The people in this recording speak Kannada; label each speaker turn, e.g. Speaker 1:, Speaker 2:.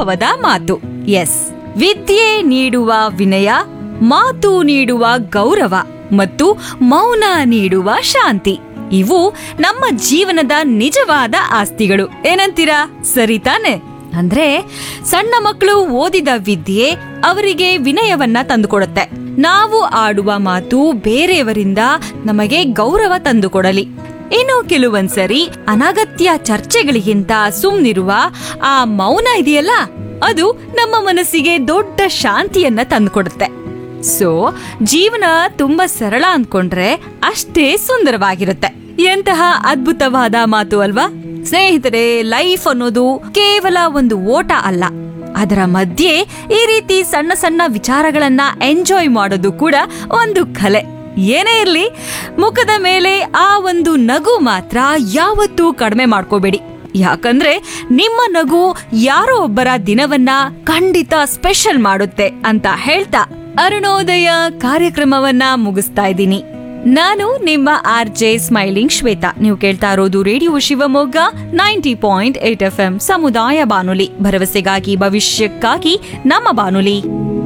Speaker 1: ಅನುಭವದ ಮಾತು ಎಸ್ ವಿದ್ಯೆ ನೀಡುವ ವಿನಯ ಮಾತು ನೀಡುವ ಗೌರವ ಮತ್ತು ಮೌನ ನೀಡುವ ಶಾಂತಿ ಇವು ನಮ್ಮ ಜೀವನದ ನಿಜವಾದ ಆಸ್ತಿಗಳು ಏನಂತೀರಾ ಸರಿ ತಾನೆ ಅಂದ್ರೆ ಸಣ್ಣ ಮಕ್ಕಳು ಓದಿದ ವಿದ್ಯೆ ಅವರಿಗೆ ವಿನಯವನ್ನ ತಂದುಕೊಡುತ್ತೆ ನಾವು ಆಡುವ ಮಾತು ಬೇರೆಯವರಿಂದ ನಮಗೆ ಗೌರವ ತಂದುಕೊಡಲಿ ಇನ್ನು ಕೆಲವೊಂದ್ಸರಿ ಅನಗತ್ಯ ಚರ್ಚೆಗಳಿಗಿಂತ ಸುಮ್ನಿರುವ ಆ ಮೌನ ಇದೆಯಲ್ಲ ಅದು ನಮ್ಮ ಮನಸ್ಸಿಗೆ ದೊಡ್ಡ ಶಾಂತಿಯನ್ನ ತಂದುಕೊಡುತ್ತೆ ಸೊ ಜೀವನ ತುಂಬಾ ಸರಳ ಅನ್ಕೊಂಡ್ರೆ ಅಷ್ಟೇ ಸುಂದರವಾಗಿರುತ್ತೆ ಎಂತಹ ಅದ್ಭುತವಾದ ಮಾತು ಅಲ್ವಾ ಸ್ನೇಹಿತರೆ ಲೈಫ್ ಅನ್ನೋದು ಕೇವಲ ಒಂದು ಓಟ ಅಲ್ಲ ಅದರ ಮಧ್ಯೆ ಈ ರೀತಿ ಸಣ್ಣ ಸಣ್ಣ ವಿಚಾರಗಳನ್ನ ಎಂಜಾಯ್ ಮಾಡೋದು ಕೂಡ ಒಂದು ಕಲೆ ಏನೇ ಇರ್ಲಿ ಮುಖದ ಮೇಲೆ ಆ ಒಂದು ನಗು ಮಾತ್ರ ಯಾವತ್ತೂ ಕಡಿಮೆ ಮಾಡ್ಕೋಬೇಡಿ ಯಾಕಂದ್ರೆ ನಿಮ್ಮ ನಗು ಯಾರೋ ಒಬ್ಬರ ದಿನವನ್ನ ಖಂಡಿತ ಸ್ಪೆಷಲ್ ಮಾಡುತ್ತೆ ಅಂತ ಹೇಳ್ತಾ ಅರುಣೋದಯ ಕಾರ್ಯಕ್ರಮವನ್ನ ಮುಗಿಸ್ತಾ ಇದ್ದೀನಿ ನಾನು ನಿಮ್ಮ ಆರ್ ಜೆ ಸ್ಮೈಲಿಂಗ್ ಶ್ವೇತಾ ನೀವು ಕೇಳ್ತಾ ಇರೋದು radio Shivamogga ninety point eight F M ಸಮುದಾಯ ಬಾನುಲಿ ಭರವಸೆಗಾಗಿ ಭವಿಷ್ಯಕ್ಕಾಗಿ ನಮ್ಮ ಬಾನುಲಿ